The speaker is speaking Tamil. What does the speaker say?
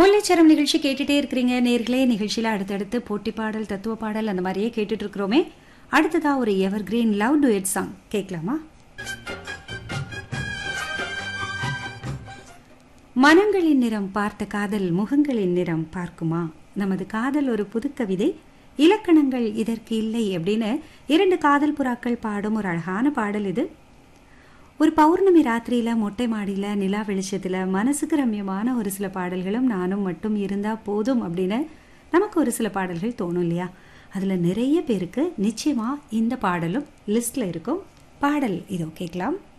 முல்லைச்சரம் நிகழ்ச்சி கேட்டுட்டே இருக்கிறீங்க நேர்களே நிகழ்ச்சியில அடுத்தடுத்து போட்டி பாடல் தத்துவ பாடல் அந்த மாதிரியே கேட்டுட்டு இருக்கிறோமே அடுத்ததா ஒரு evergreen love duet song கேட்கலாமா மனங்களின் நிறம் பார்த்த காதல் முகங்களின் நிறம் பார்க்குமா நமது காதல் ஒரு புது கவிதை இலக்கணங்கள் இதற்கு இல்லை அப்படின்னு இரண்டு காதல் புறாக்கள் பாடும் ஒரு அழகான பாடல் இது ஒரு பௌர்ணமி ராத்திரியில மொட்டை மாடியில நிலா வெளிச்சத்துல மனசுக்கு ரம்யமான ஒரு சில பாடல்களும் நானும் மட்டும் இருந்தா போதும் அப்படின்னு நமக்கு ஒரு சில பாடல்கள் தோணும் இல்லையா அதுல நிறைய பேருக்கு நிச்சயமா இந்த பாடலும் லிஸ்ட்ல இருக்கும் பாடல் இதோ கேட்கலாம்